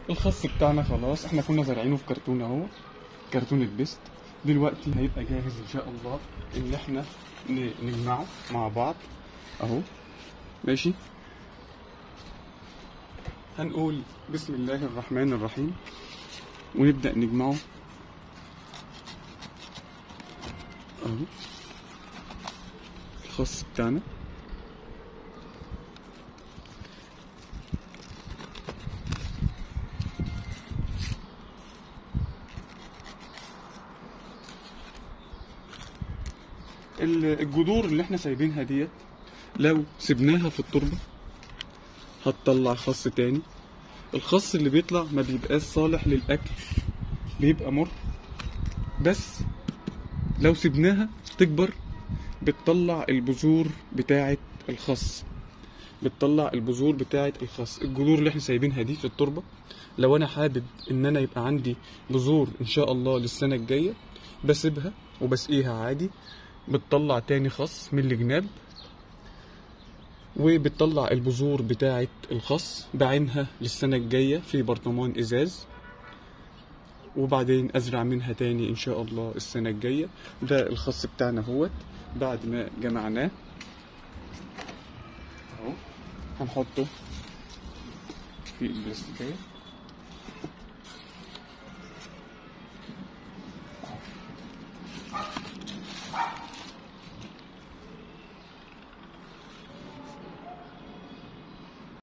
الخس بتاعنا خلاص احنا كنا زارعينه في كرتون اهو كرتون البيست دلوقتي هيبقى جاهز ان شاء الله ان احنا ن- نجمعه مع بعض اهو ماشي هنقول بسم الله الرحمن الرحيم ونبدأ نجمعه اهو الخاص بتاعنا ال- الجذور اللي احنا سايبينها ديت لو سبناها في التربة هتطلع خس تاني الخس اللي بيطلع ما بيبقاش صالح للأكل بيبقى مر بس لو سبناها تكبر بتطلع البذور بتاعة الخس بتطلع البذور بتاعة الخس الجذور اللي احنا سايبينها دي في التربة لو انا حابب ان انا يبقى عندي بذور ان شاء الله للسنة الجاية بسيبها وبسقيها عادي بتطلع تاني خس من الجناب وبتطلع البذور بتاعة الخس بعينها للسنة الجاية في برطمان إزاز وبعدين أزرع منها تاني إن شاء الله السنة الجاية ده الخس بتاعنا هوت بعد ما جمعناه أهو هنحطه في البلاستيكية